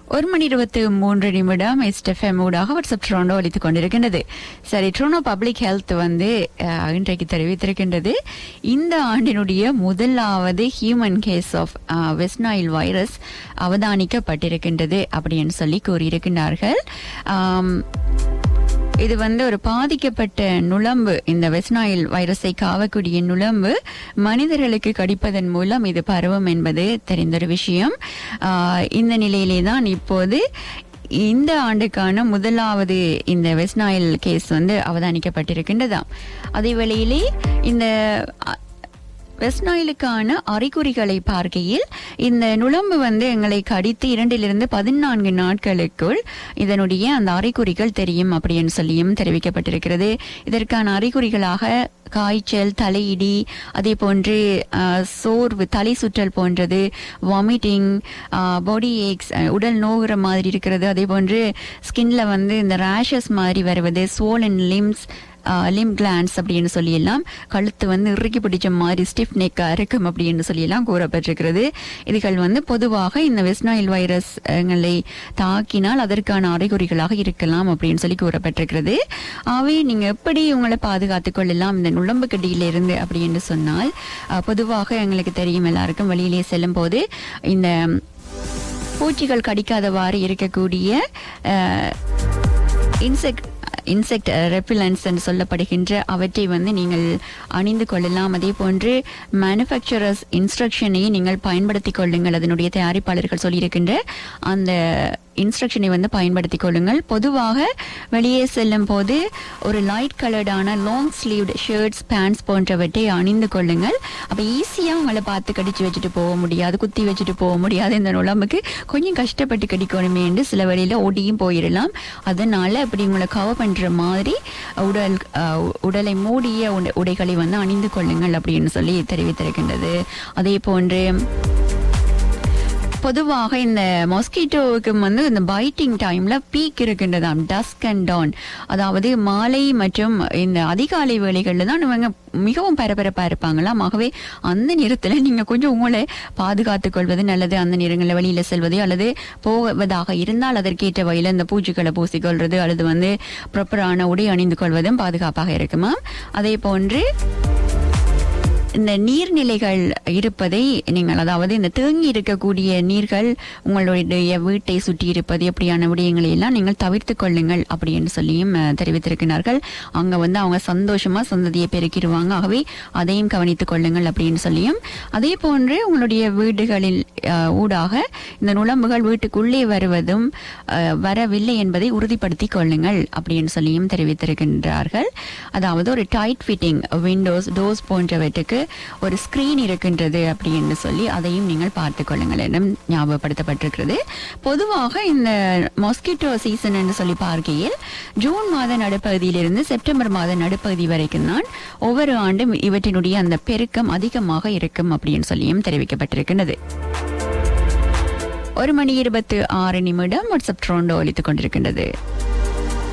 ஒரு மணி இருபத்தி மூன்று நிமிடம் எஸ்டெஃப்எம் ஊடாக வாட்ஸ்அப் ட்ரோனோ அளித்துக் கொண்டிருக்கின்றது சரி ட்ரோனோ பப்ளிக் ஹெல்த் வந்து அஹ், இன்றைக்கு தெரிவித்திருக்கின்றது இந்த ஆண்டினுடைய முதலாவது human case of West virus அவதானிக்கப்பட்டிருக்கின்றது அப்படின்னு சொல்லி கூறியிருக்கின்றார்கள் ஆம், இது வந்து ஒரு பாதிக்கப்பட்ட நுளம்பு இந்த வெஸ்நாயில் வைரஸை காவக்கூடிய நுளம்பு மனிதர்களுக்கு கடிப்பதன் மூலம் இது பரவும் என்பது தெரிந்தொரு விஷயம் ஆஹ் இந்த நிலையிலே தான் இப்போது இந்த ஆண்டுக்கான முதலாவது இந்த வெஸ்நாயில் கேஸ் வந்து அவதானிக்கப்பட்டிருக்கின்றதாம் அதே வேளையிலே இந்த அ- வெஸ்ட் நைலுக்கான அறிகுறிகளை பார்க்கையில் இந்த நுளம்பு வந்து எங்களை கடித்து இரண்டிலிருந்து பதினான்கு நாட்களுக்குள் இதனுடைய அந்த அறிகுறிகள் தெரியும் அப்படின்னு சொல்லியும் தெரிவிக்கப்பட்டிருக்கிறது இதற்கான அறிகுறிகளாக காய்ச்சல் தலையிடி அதே போன்று அஹ், சோர்வு தலை சுற்றல் போன்றது வாமிட்டிங் பாடி ஏக்ஸ் உடல் நோகிற மாதிரி இருக்கிறது அதே போன்று ஸ்கின்ல வந்து இந்த ரேஷஸ் மாதிரி வருவது சோலன் லிம்ஸ் லிம் கிளான்ஸ் அப்படின்னு சொல்லியெல்லாம் கழுத்து வந்து இறுக்கி பிடிச்ச மாதிரி ஸ்டிஃப் நெக்கா இருக்கும் அப்படின்னு சொல்லியெல்லாம் கூறப்பட்டிருக்கிறது இதுகள் வந்து பொதுவாக இந்த வெஸ்நாயில் வைரஸ்களை தாக்கினால் அதற்கான அறிகுறிகளாக இருக்கலாம் அப்படின்னு சொல்லி கூறப்பட்டிருக்கிறது ஆகவே நீங்க எப்படி உங்களை பாதுகாத்துக் கொள்ளலாம் இந்த நுழம்பு கடியிலிருந்து அப்படின்னு சொன்னால் அஹ், பொதுவாக எங்களுக்கு தெரியும் எல்லாருக்கும் வெளியிலே செல்லும் போது இந்த பூச்சிகள் கடிக்காதவாறு இருக்கக்கூடிய இன்செக்ட் இன்செக்ட் ரெப்பிலன்ஸ் என்று சொல்லப்படுகின்ற அவற்றை வந்து நீங்கள் அணிந்து கொள்ளலாம் அதே போன்று மேனுஃபேக்சரர்ஸ் இன்ஸ்ட்ரக்ஷனையும் நீங்கள் பயன்படுத்திக் கொள்ளுங்கள் அதனுடைய தயாரிப்பாளர்கள் சொல்லியிருக்கின்ற அந்த இன்ஸ்ட்ரக்ஷனை வந்து பயன்படுத்திக் கொள்ளுங்கள் பொதுவாக வெளியே செல்லும் போது ஒரு லைட் கலர்டான லாங் ஸ்லீவ்டு ஷர்ட்ஸ் பேண்ட்ஸ் போன்றவற்றை அணிந்து கொள்ளுங்கள் அப்ப ஈஸியா உங்களை பார்த்து கடிச்சு வச்சுட்டு போக முடியாது குத்தி வச்சுட்டு போக முடியாது இந்த நுழம்புக்கு கொஞ்சம் கஷ்டப்பட்டு கடிக்கணுமே என்று சில வழியில ஓடியும் போயிடலாம் அதனால அப்படி உங்களை கவர் பண்ற மாதிரி உடல் அஹ், உடலை மூடிய உடை- உடைகளை வந்து அணிந்து கொள்ளுங்கள் அப்படின்னு சொல்லி தெரிவித்திருக்கின்றது அதே போன்று பொதுவாக இந்த மொஸ்கிட்டோவுக்கு வந்து இந்த பைட்டிங் டைம்ல பீக் இருக்கின்றதாம் டஸ்க் அண்ட் டான் அதாவது மாலை மற்றும் இந்த அதிகாலை வேளைகளில் தான் இவங்க மிகவும் பரபரப்பா இருப்பாங்களாம் ஆகவே அந்த நேரத்தில் நீங்க கொஞ்சம் உங்களை பாதுகாத்துக் கொள்வது நல்லது அந்த நேரங்களில் வெளியில செல்வது அல்லது போவதாக இருந்தால் அதற்கேற்ற வகையில் இந்த பூச்சிகளை பூசிக்கொள்வது அல்லது வந்து ப்ராப்பரான உடை அணிந்து கொள்வதும் பாதுகாப்பாக இருக்குமா அதே போன்று இந்த நீர்நிலைகள் இருப்பதை நீங்கள் அதாவது இந்த தேங்கி இருக்கக்கூடிய நீர்கள் உங்களுடைய வீட்டை சுற்றி இருப்பது எப்படியான விடயங்களை எல்லாம் நீங்கள் தவிர்த்து கொள்ளுங்கள் அப்படின்னு சொல்லியும் அஹ், தெரிவித்திருக்கிறார்கள் அங்க வந்து அவங்க சந்தோஷமா சந்ததியை பெருக்கிடுவாங்க ஆகவே அதையும் கவனித்துக் கொள்ளுங்கள் அப்படின்னு சொல்லியும் அதே போன்று உங்களுடைய வீடுகளில் அஹ், ஊடாக இந்த நுழம்புகள் வீட்டுக்குள்ளே வருவதும் அஹ், வரவில்லை என்பதை உறுதிப்படுத்திக் கொள்ளுங்கள் அப்படின்னு சொல்லியும் தெரிவித்திருக்கின்றார்கள் அதாவது ஒரு டைட் ஃபிட்டிங் விண்டோஸ் டோர்ஸ் போன்றவற்றுக்கு ஒரு ஸ்கிரீன் இருக்கின்றது அப்படின்னு சொல்லி அதையும் நீங்கள் பார்த்துக் கொள்ளுங்கள் என்றும் ஞாபகப்படுத்தப்பட்டிருக்கிறது பொதுவாக இந்த மொஸ்கிட்டோ சீசன் என்று சொல்லி பார்க்கையில் ஜூன் மாத நடுப்பகுதியிலிருந்து செப்டம்பர் மாத நடுப்பகுதி வரைக்கும் தான் ஒவ்வொரு ஆண்டும் இவற்றினுடைய அந்த பெருக்கம் அதிகமாக இருக்கும் அப்படின்னு சொல்லியும் தெரிவிக்கப்பட்டிருக்கின்றது ஒரு மணி இருபத்து ஆறு நிமிடம் வாட்ஸ்அப் ட்ரோண்டோ ஒலித்துக் கொண்டிருக்கின்றது